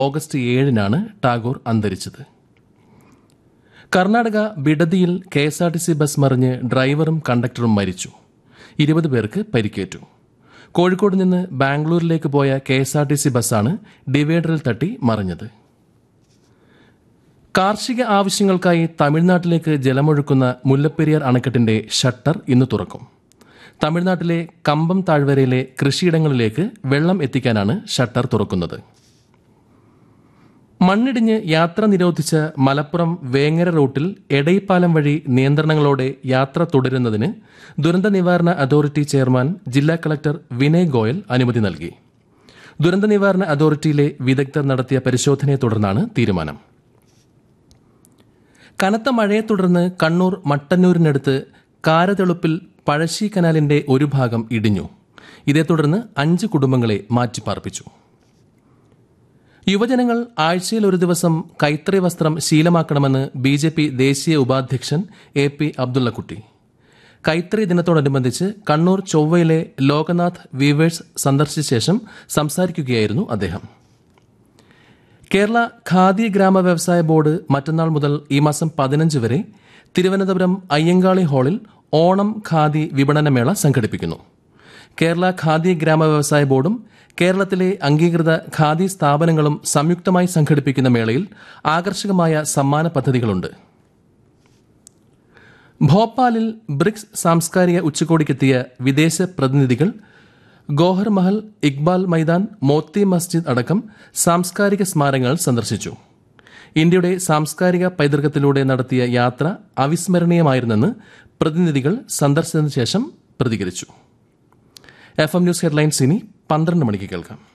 August ഏഴിനാണ് ടാഗോർ അന്തരിച്ചത് കർണാടക ബിഡദിയിൽ K S R T C bus മറിഞ്ഞ് ഡ്രൈവറും കണ്ടക്ടറും മരിച്ചു ഇരുപത് പേർക്ക് പരിക്കേറ്റു കോഴിക്കോട് നിന്ന് ബാംഗ്ലൂരിലേക്ക് പോയ K S R T C ബസ്സാണ് ഡിവൈഡറിൽ തട്ടി മറിഞ്ഞത് കാർഷിക ആവശ്യങ്ങൾക്കായി തമിഴ്നാട്ടിലേക്ക് ജലമൊഴുക്കുന്ന മുല്ലപ്പെരിയാർ അണക്കെട്ടിന്റെ ഷട്ടർ ഇന്ന് തുറക്കും തമിഴ്നാട്ടിലെ കമ്പം താഴ്വരയിലെ കൃഷിയിടങ്ങളിലേക്ക് വെള്ളം എത്തിക്കാനാണ് ഷട്ടർ തുറക്കുന്നത് മണ്ണിടിഞ്ഞ് യാത്ര നിരോധിച്ച മലപ്പുറം വേങ്ങര റൂട്ടിൽ എടയിപ്പാലം വഴി നിയന്ത്രണങ്ങളോടെ യാത്ര തുടരുന്നതിന് ദുരന്ത നിവാരണ അതോറിറ്റി ചെയർമാൻ ജില്ലാ കളക്ടർ വിനയ് ഗോയൽ അനുമതി നൽകി ദുരന്ത നിവാരണ അതോറിറ്റിയിലെ വിദഗ്ധർ നടത്തിയ പരിശോധനയെ തുടർന്നാണ് തീരുമാനം കനത്ത മഴയെ തുടർന്ന് കണ്ണൂർ മട്ടന്നൂരിനടുത്ത് കാരതെളുപ്പിൽ പഴശ്ശി കനാലിന്റെ ഒരു ഭാഗം ഇടിഞ്ഞു ഇതേ തുടർന്ന് അഞ്ച് കുടുംബങ്ങളെ മാറ്റിപ്പാർപ്പിച്ചു യുവജനങ്ങൾ ആഴ്ചയിൽ ഒരു ദിവസം കൈത്തറി വസ്ത്രം ശീലമാക്കണമെന്ന് ബി ജെ പി ദേശീയ ഉപാധ്യക്ഷൻ എ പി അബ്ദുള്ളക്കുട്ടി കൈത്തറി ദിനത്തോടനുബന്ധിച്ച് കണ്ണൂർ ചൊവ്വയിലെ ലോകനാഥ് വീവേഴ്സ് സന്ദർശിച്ച ശേഷം സംസാരിക്കുകയായിരുന്നു അദ്ദേഹം കേരള ഖാദി ഗ്രാമ വ്യവസായ ബോർഡ് മറ്റന്നാൾ മുതൽ ഈ മാസം പതിനഞ്ച് വരെ തിരുവനന്തപുരം അയ്യങ്കാളി ഹാളിൽ ഓണം ഖാദി വിപണനമേള സംഘടിപ്പിക്കുന്നു കേരള ഖാദി ഗ്രാമ വ്യവസായ ബോർഡും കേരളത്തിലെ അംഗീകൃത ഖാദി സ്ഥാപനങ്ങളും സംയുക്തമായി സംഘടിപ്പിക്കുന്ന മേളയിൽ ആകർഷകമായ സമ്മാന പദ്ധതികളുണ്ട് ഭോപ്പാലിൽ ബ്രിക്സ് സാംസ്കാരിക ഉച്ചകോടിക്കെത്തിയ വിദേശ പ്രതിനിധികൾ ഗോഹർ മഹൽ ഇക്ബാൽ മൈതാൻ മോത്തി മസ്ജിദ് അടക്കം സാംസ്കാരിക സ്മാരകങ്ങൾ സന്ദർശിച്ചു ഇന്ത്യയുടെ സാംസ്കാരിക പൈതൃകത്തിലൂടെ നടത്തിയ യാത്ര അവിസ്മരണീയമായിരുന്നെന്ന് പ്രതിനിധികൾ സന്ദർശനത്തിന് ശേഷം പ്രതികരിച്ചു എഫ് എം ന്യൂസ് ഹെഡ്ലൈൻസ് ഇനി പന്ത്രണ്ട് മണിക്ക് കേൾക്കാം